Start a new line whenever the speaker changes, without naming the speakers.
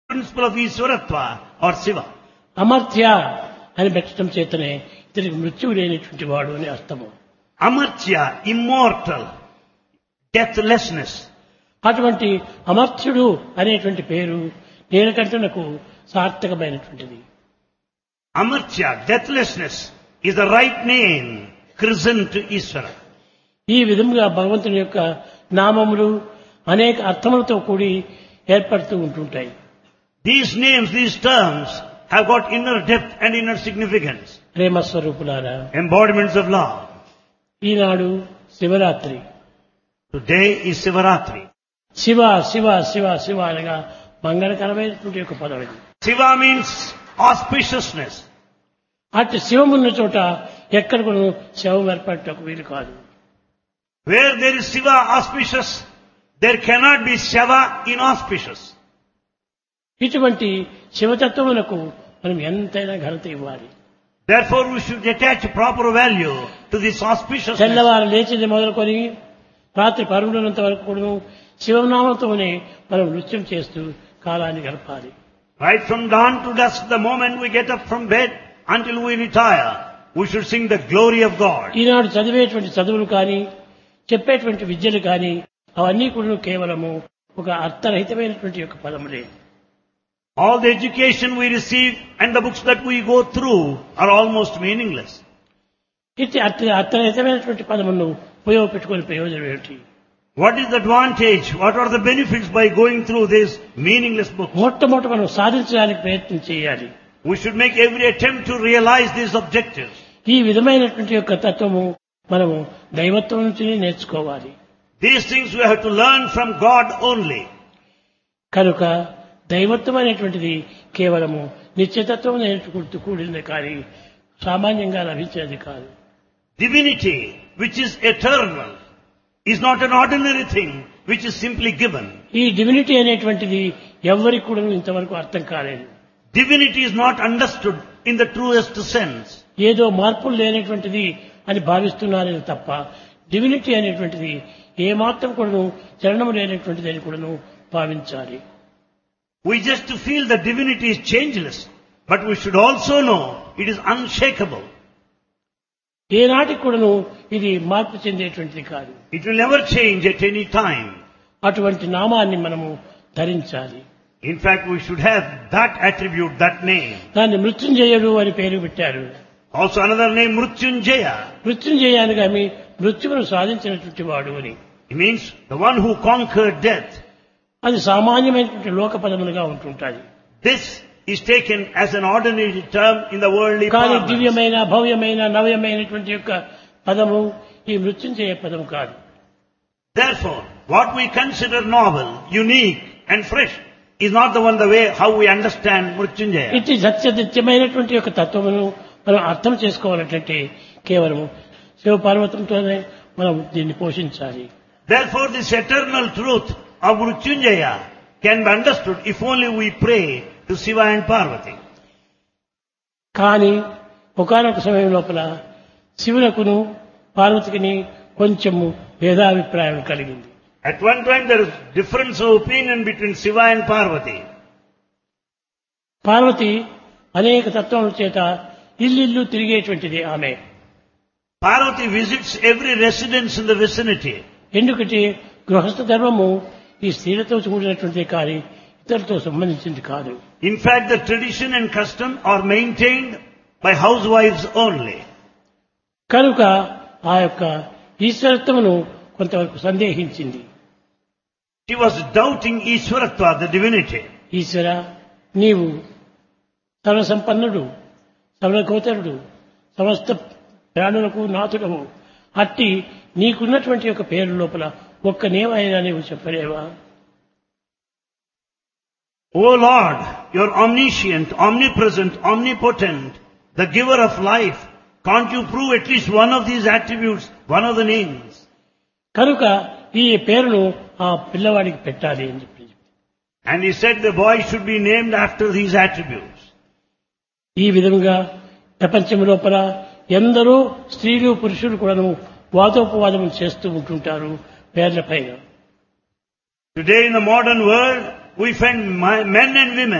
principle of Iswaratva or Shiva.
Amartya అని పెట్టడం చేతనే ఇతనికి మృత్యువు లేనటువంటి వాడు అని అర్థము
Amartya, immortal, deathlessness.
అటువంటి అమర్త్యుడు అనేటువంటి పేరు నీలకంఠునకు సార్థకమైనటువంటిది
Amartya, deathlessness, is the right name christened to Iswara.
ఈ విధంగా భగవంతుని యొక్క నామములు అనేక అర్థములతో కూడి ఏర్పడుతూ ఉంటుంటాయి
These names, these terms have got inner depth and inner significance,
ప్రేమస్వరూపులారా
embodiments of love.
Eenadu Shivaratri
Today is Sivaratri.
Shiva Shiva Shiva Shiva అనగా మంగళకరమైనటువంటి యొక్క పదం ఇది
Shiva means auspiciousness.
అటు శివమున్న చోట ఎక్కడ కూడా శవం ఏర్పడటకు వీలు కాదు
Where there is Shiva auspicious, there cannot be Shava inauspicious.
ఇటువంటి శివతత్వమునకు మనం ఎంతైనా ఘనత ఇవ్వాలి
Therefore we should attach proper value to this auspiciousness.
తెల్లవారు లేచింది మొదలుకొని రాత్రి పరుగునంత వరకు కూడా శివనామంతోనే మనం నృత్యం చేస్తూ కాలాన్ని గడపాలి
Right from dawn to dusk, the moment we get up from bed until we retire, we should sing the glory of God.
ఈనాడు చదివేటువంటి చదువులు కానీ చెప్పేటువంటి విద్యలు కానీ అవన్నీ కూడా కేవలము ఒక అర్థరహితమైనటువంటి యొక్క పదములే
All the education we receive and the books that we go through are almost meaningless.
ఇది అర్థ అర్థరహితమైనటువంటి పదమును ఉపయోగపెట్టుకునే ప్రయోజనం ఏమిటి
What is the advantage? What are the benefits by going through this meaningless book?
మొట్టమొదట మనం సాధించడానికి ప్రయత్నం చేయాలి
We should make every attempt to realize these objectives.
ఈ విధమైనటువంటి యొక్క తత్వము మనము దైవత్వం నుంచి నేర్చుకోవాలి
These things we have to learn from God only.
కనుక దైవత్వం అనేటువంటిది కేవలము నిత్యతత్వం నేర్చుకుంటూ కూడింది కానీ సామాన్యంగా లభించేది కాదు
Divinity, which is eternal, is not an ordinary thing which is simply given.
ఈ డివినిటీ అనేటువంటిది ఎవరికి కూడా ఇంతవరకు అర్థం కాలేదు
Divinity is not understood in the truest sense.
ఏదో మార్పులు లేనటువంటిది అని భావిస్తున్నారని తప్ప డివినిటీ అనేటువంటిది ఏమాత్రం కూడాను చలనము లేనటువంటిది అని కూడాను భావించాలి
We just feel that divinity is changeless, but we should also know it is unshakable.
ఏనాటికి కూడాను ఇది మార్పు చెందేటువంటిది కాదు
It will never change at any time.
అటువంటి నామాన్ని మనము ధరించాలి
In fact, we should have that attribute, that name.
దాన్ని మృత్యుంజయుడు అని పేరు పెట్టారు
Also another name, Mrutyunjaya.
మృత్యుంజయ అనగా మీ మృత్యువును సాధించినటువంటి వాడు అని
It means the one who conquered death.
అది సామాన్యమైనటువంటి లోక పదములుగా ఉంటుంటాది
This is taken as an ordinary term in the worldly
కానీ
parlance.
దివ్యమైన భవ్యమైన నవ్యమైనటువంటి యొక్క పదము ఈ మృత్యుంజయ పదము కాదు
Therefore, what we consider novel, unique and fresh is not the one the way how we understand Mrutyunjaya.
ఇట్టి సత్యదిత్యమైనటువంటి యొక్క తత్వమును మనం అర్థం చేసుకోవాలంటే కేవలం శివపార్వతంతోనే మనం దీన్ని పోషించాలి
Therefore, this eternal truth of Mrutyunjaya can be understood if only we pray to Shiva and Parvati.
కానీ ఒకనొక సమయం లోపల శివునకును పార్వతికిని కొంచెము భేదాభిప్రాయం కలిగింది
At one time there is difference of opinion between Shiva and Parvati.
Parvati అనేక తత్వముల చేత ఇల్లిల్లు తిరిగేటువంటిది ఆమె
Parvati visits every residence in the vicinity.
ఎందుకంటే గృహస్థ ధర్మము ఈ స్త్రీలతో కూడినటువంటిది కానీ ఇతరులతో సంబంధించింది కాదు
In fact, the tradition and custom are maintained by housewives only.
కనుక ఆ యొక్క ఈశ్వరత్వమును కొంతవరకు సందేహించింది
She was doubting Ishwaratva, the divinity.
ఈశ్వర నీవు సర్వసంపన్నుడు సర్వగోచరుడు సమస్త ప్రాణులకు నాథుడము అట్టి నీకున్నటువంటి యొక్క పేరు లోపల ఒక్క నేమైనా నీవు చెప్పలేవా
O Lord, you're omniscient, omnipresent, omnipotent, the giver of life. Can't you prove at least one of these attributes, one of the names?
కనుక ఈ పేరును ఆ పిల్లవాడికి పెట్టాలి అని చెప్పి
And he said the boy should be named after these attributes.
ఈ విధంగా ప్రపంచం లోపల ఎందరో స్త్రీలు పురుషులు కూడాను వాదోపవాదం చేస్తూ ఉంటుంటారు పేర్ల పైన
Today in the modern world, we find my- men and women